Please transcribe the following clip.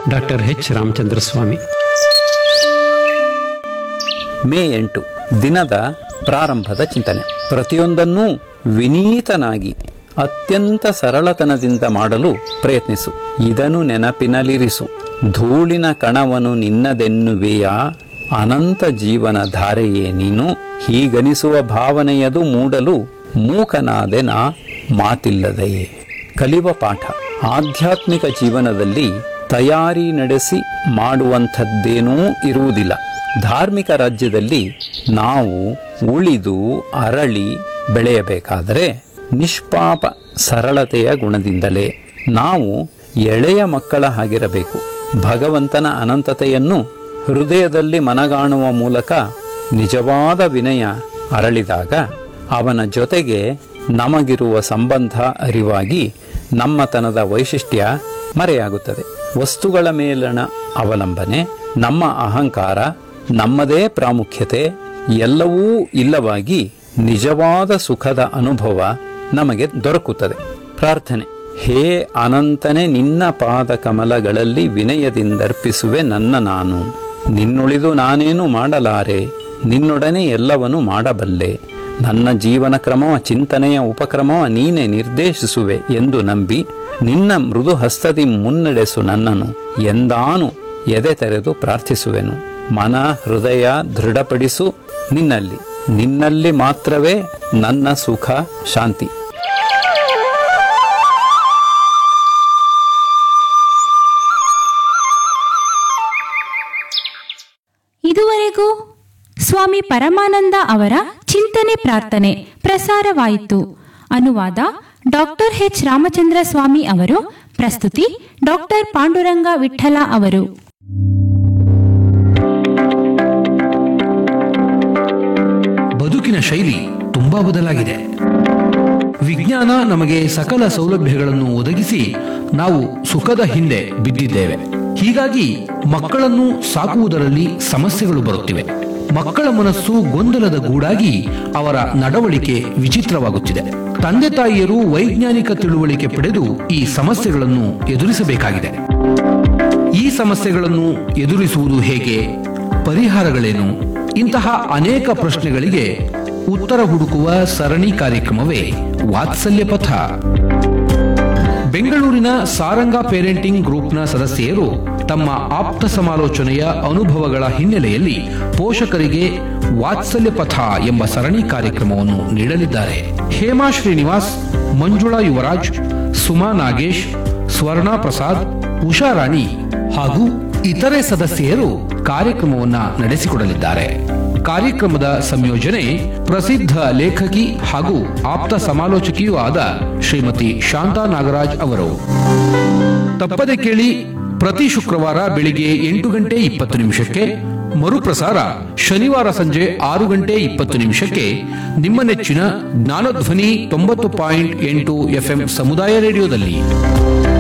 doctor H Ramachandra Swamy May ಎಂಟು ದಿನದ ಪ್ರಾರಂಭದ ಚಿಂತನೆ ಪ್ರತಿಯೊಂದನ್ನೂ ವಿನೀತನಾಗಿ ಅತ್ಯಂತ ಸರಳತನದಿಂದ ಮಾಡಲು ಪ್ರಯತ್ನಿಸು ಇದನ್ನು ನೆನಪಿನಲ್ಲಿರಿಸು ಧೂಳಿನ ಕಣವನು ನಿನ್ನದೆನ್ನುವೆಯ ಅನಂತ ಜೀವನ ಧಾರೆಯೇ ನೀನು ಹೀಗನಿಸುವ ಭಾವನೆಯದು ಮೂಡಲು ಮೂಕನಾದೆನ ಮಾತಿಲ್ಲದೆಯೇ ಕಲಿವ ಪಾಠ ಆಧ್ಯಾತ್ಮಿಕ ಜೀವನದಲ್ಲಿ ತಯಾರಿ ನಡೆಸಿ ಮಾಡುವಂಥದ್ದೇನೂ ಇರುವುದಿಲ್ಲ ಧಾರ್ಮಿಕ ರಾಜ್ಯದಲ್ಲಿ ನಾವು ಉಳಿದು ಅರಳಿ ಬೆಳೆಯಬೇಕಾದರೆ ನಿಷ್ಪಾಪ ಸರಳತೆಯ ಗುಣದಿಂದಲೇ ನಾವು ಎಳೆಯ ಮಕ್ಕಳ ಹಾಗಿರಬೇಕು ಭಗವಂತನ ಅನಂತತೆಯನ್ನು ಹೃದಯದಲ್ಲಿ ಮನಗಾಣುವ ಮೂಲಕ ನಿಜವಾದ ವಿನಯ ಅರಳಿದಾಗ ಅವನ ಜೊತೆಗೆ ನಮಗಿರುವ ಸಂಬಂಧ ಅರಿವಾಗಿ ನಮ್ಮತನದ ವೈಶಿಷ್ಟ್ಯ ಮರೆಯಾಗುತ್ತದೆ ವಸ್ತುಗಳ ಮೇಲಣ ಅವಲಂಬನೆ ನಮ್ಮ ಅಹಂಕಾರ ನಮ್ಮದೇ ಪ್ರಾಮುಖ್ಯತೆ ಎಲ್ಲವೂ ಇಲ್ಲವಾಗಿ ನಿಜವಾದ ಸುಖದ ಅನುಭವ ನಮಗೆ ದೊರಕುತ್ತದೆ ಪ್ರಾರ್ಥನೆ ಹೇ ಅನಂತನೆ ನಿನ್ನ ಪಾದ ಕಮಲಗಳಲ್ಲಿ ವಿನಯದಿಂದರ್ಪಿಸುವೆ ನನ್ನ ನಾನು ನಿನ್ನುಳಿದು ನಾನೇನು ಮಾಡಲಾರೆ ನಿನ್ನೊಡನೆ ಎಲ್ಲವನ್ನೂ ಮಾಡಬಲ್ಲೆ ನನ್ನ ಜೀವನ ಕ್ರಮವ ಚಿಂತನೆಯ ಉಪಕ್ರಮವ ನೀನೆ ನಿರ್ದೇಶಿಸುವೆ ಎಂದು ನಂಬಿ ನಿನ್ನ ಮೃದು ಹಸ್ತದಿ ಮುನ್ನಡೆಸು ನನ್ನನ್ನು ಎಂದಾನು ಎದೆ ತೆರೆದು ಪ್ರಾರ್ಥಿಸುವೆನು ಮನ ಹೃದಯ ದೃಢಪಡಿಸು ನಿನ್ನಲ್ಲಿ ನಿನ್ನಲ್ಲಿ ಮಾತ್ರವೇ ನನ್ನ ಸುಖ ಶಾಂತಿ ಇದುವರೆಗೂ ಸ್ವಾಮಿ ಪರಮಾನಂದ ಅವರ ಚಿಂತನೆ ಪ್ರಾರ್ಥನೆ ಪ್ರಸಾರವಾಯಿತು ಅನುವಾದ ಡಾಕ್ಟರ್ ಎಚ್ ರಾಮಚಂದ್ರ ಸ್ವಾಮಿ ಅವರು ಪ್ರಸ್ತುತಿ ಡಾಕ್ಟರ್ ಪಾಂಡುರಂಗ ವಿಠಲ ಅವರು ಬದುಕಿನ ಶೈಲಿ ತುಂಬಾ ಬದಲಾಗಿದೆ ವಿಜ್ಞಾನ ನಮಗೆ ಸಕಲ ಸೌಲಭ್ಯಗಳನ್ನು ಒದಗಿಸಿ ನಾವು ಸುಖದ ಹಿಂದೆ ಬಿದ್ದಿದ್ದೇವೆ ಹೀಗಾಗಿ ಮಕ್ಕಳನ್ನು ಸಾಕುವುದರಲ್ಲಿ ಸಮಸ್ಯೆಗಳು ಬರುತ್ತಿವೆ ಮಕ್ಕಳ ಮನಸ್ಸು ಗೊಂದಲದ ಗೂಡಾಗಿ ಅವರ ನಡವಳಿಕೆ ವಿಚಿತ್ರವಾಗುತ್ತಿದೆ ತಂದೆ ತಾಯಿಯರು ವೈಜ್ಞಾನಿಕ ತಿಳುವಳಿಕೆ ಪಡೆದು ಈ ಸಮಸ್ಯೆಗಳನ್ನು ಎದುರಿಸಬೇಕಾಗಿದೆ ಈ ಸಮಸ್ಯೆಗಳನ್ನು ಎದುರಿಸುವುದು ಹೇಗೆ ಪರಿಹಾರಗಳೇನು ಇಂತಹ ಅನೇಕ ಪ್ರಶ್ನೆಗಳಿಗೆ ಉತ್ತರ ಹುಡುಕುವ ಸರಣಿ ಕಾರ್ಯಕ್ರಮವೇ ವಾತ್ಸಲ್ಯ ಪಥ ಬೆಂಗಳೂರಿನ ಸಾರಂಗ ಪೇರೆಂಟಿಂಗ್ ಗ್ರೂಪ್ನ ಸದಸ್ಯೆಯರು ತಮ್ಮ ಆಪ್ತ ಸಮಾಲೋಚನೆಯ ಅನುಭವಗಳ ಹಿನ್ನೆಲೆಯಲ್ಲಿ ಪೋಷಕರಿಗೆ ವಾತ್ಸಲ್ಯ ಪಥ ಎಂಬ ಸರಣಿ ಕಾರ್ಯಕ್ರಮವನ್ನು ನೀಡಲಿದ್ದಾರೆ ಹೇಮಾ ಶ್ರೀನಿವಾಸ್ ಮಂಜುಳಾ ಯುವರಾಜ್ ಸುಮಾ ನಾಗೇಶ್ ಸ್ವರ್ಣಾ ಪ್ರಸಾದ್ ಉಷಾರಾಣಿ ಹಾಗೂ ಇತರೆ ಸದಸ್ಯೆಯರು ಕಾರ್ಯಕ್ರಮವನ್ನ ನಡೆಸಿಕೊಡಲಿದ್ದಾರೆ ಕಾರ್ಯಕ್ರಮದ ಸಂಯೋಜನೆ ಪ್ರಸಿದ್ಧ ಲೇಖಕಿ ಹಾಗೂ ಆಪ್ತ ಸಮಾಲೋಚಕಿಯೂ ಆದ ಶ್ರೀಮತಿ ಶಾಂತಾ ನಾಗರಾಜ್ ಅವರು ತಪ್ಪದೆ ಕೇಳಿ ಪ್ರತಿ ಶುಕ್ರವಾರ ಬೆಳಿಗ್ಗೆ ಎಂಟು ಗಂಟೆ ಇಪ್ಪತ್ತು ನಿಮಿಷಕ್ಕೆ ಮರುಪ್ರಸಾರ ಶನಿವಾರ ಸಂಜೆ ಆರು ಗಂಟೆ ಇಪ್ಪತ್ತು ನಿಮಿಷಕ್ಕೆ ನಿಮ್ಮ ನೆಚ್ಚಿನ ಜ್ಞಾನಧ್ವನಿ ತೊಂಬತ್ತು ಪಾಯಿಂಟ್ ಎಂಟು ಎಫ್ಎಂ ಸಮುದಾಯ ರೇಡಿಯೋದಲ್ಲಿ